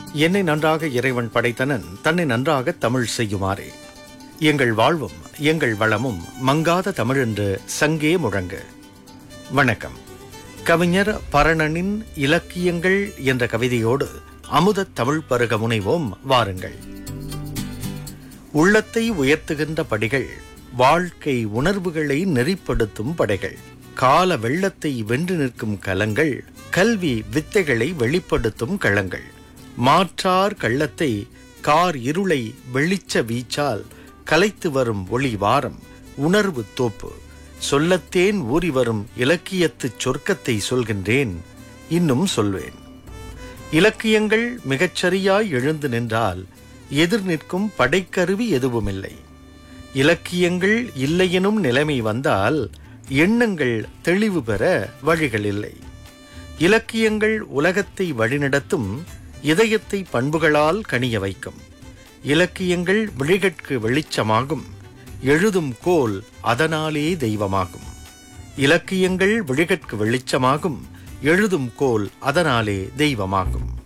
என்னை நன்றாக இறைவன் படைத்தனன் தன்னை நன்றாக தமிழ் செய்யுமாறே எங்கள் வாழ்வும் எங்கள் வளமும் மங்காத தமிழென்று சங்கே முழங்க வணக்கம் கவிஞர் பரணனின் இலக்கியங்கள் என்ற கவிதையோடு அமுத தமிழ் பருக முனைவோம் வாருங்கள் உள்ளத்தை உயர்த்துகின்ற படிகள் வாழ்க்கை உணர்வுகளை நெறிப்படுத்தும் படைகள் கால வெள்ளத்தை வென்று நிற்கும் கலங்கள் கல்வி வித்தைகளை வெளிப்படுத்தும் களங்கள் மாற்றார் கள்ளத்தை கார் இருளை வெளிச்ச வீச்சால் கலைத்து வரும் ஒளி வாரம் உணர்வு தோப்பு சொல்லத்தேன் ஊறி வரும் இலக்கியத்துச் சொர்க்கத்தை சொல்கின்றேன் இன்னும் சொல்வேன் இலக்கியங்கள் மிகச்சரியாய் எழுந்து நின்றால் எதிர் நிற்கும் படைக்கருவி எதுவுமில்லை இலக்கியங்கள் இல்லையெனும் நிலைமை வந்தால் எண்ணங்கள் தெளிவு பெற வழிகள் இல்லை இலக்கியங்கள் உலகத்தை வழிநடத்தும் இதயத்தை பண்புகளால் கனிய வைக்கும் இலக்கியங்கள் விழிகட்கு வெளிச்சமாகும் எழுதும் கோல் அதனாலே தெய்வமாகும் இலக்கியங்கள் விழிகட்கு வெளிச்சமாகும் எழுதும் கோல் அதனாலே தெய்வமாகும்